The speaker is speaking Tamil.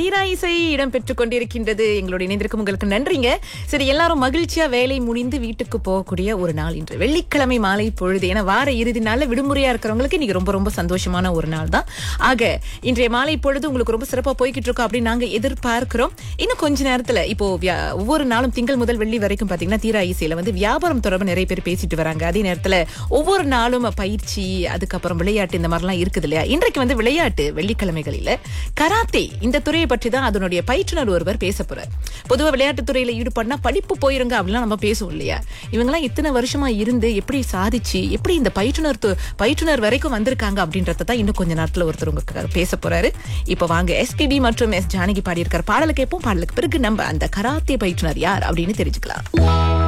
தீரா இசை இடம் பெற்றுக் கொண்டிருக்கின்றது எங்களோட இணைந்திருக்கும் உங்களுக்கு நன்றிங்க சரி எல்லாரும் மகிழ்ச்சியா வேலை முடிந்து வீட்டுக்கு போகக்கூடிய ஒரு நாள் இன்று வெள்ளிக்கிழமை மாலை பொழுது ஏன்னா வார இறுதி நாள்ல விடுமுறையா இருக்கிறவங்களுக்கு இன்னைக்கு ரொம்ப ரொம்ப சந்தோஷமான ஒரு நாள் தான் ஆக இன்றைய மாலை பொழுது உங்களுக்கு ரொம்ப சிறப்பா போய்கிட்டு இருக்கோம் அப்படின்னு நாங்க எதிர்பார்க்கிறோம் இன்னும் கொஞ்ச நேரத்துல இப்போ வியா- ஒவ்வொரு நாளும் திங்கள் முதல் வெள்ளி வரைக்கும் பாத்தீங்கன்னா தீரா இசையில வந்து வியாபாரம் தொடர்பு நிறைய பேர் பேசிட்டு வராங்க அதே நேரத்துல ஒவ்வொரு நாளும் பயிற்சி அதுக்கப்புறம் விளையாட்டு இந்த மாதிரிலாம் இருக்குது இல்லையா இன்றைக்கு வந்து விளையாட்டு வெள்ளிக்கிழமைகளில கராத்தே இந்த துறையை பற்றி தான் அதனுடைய பயிற்றுனர் ஒருவர் பேச போறார் பொதுவா விளையாட்டுத் துறையில ஈடுபடனா படிப்பு போயிருங்க அப்படிலாம் நம்ம பேசுவோம் இல்லையா இவங்கெல்லாம் இத்தனை வருஷமா இருந்து எப்படி சாதிச்சு எப்படி இந்த பயிற்றுனர் து- பயிற்றுனர் வரைக்கும் வந்திருக்காங்க அப்படின்றத தான் இன்னும் கொஞ்ச நேரத்துல ஒருத்தர் உங்களுக்கு பேச போறாரு இப்ப வாங்க எஸ்பிபி மற்றும் எஸ் ஜானகி பாடியிருக்கிற பாடலுக்கு கேட்போம் பாடலுக்கு பிறகு நம்ம அந்த கராத்தே பயிற்றுனர் யார் அப்படின்னு தெரிஞ்சுக்கலாம்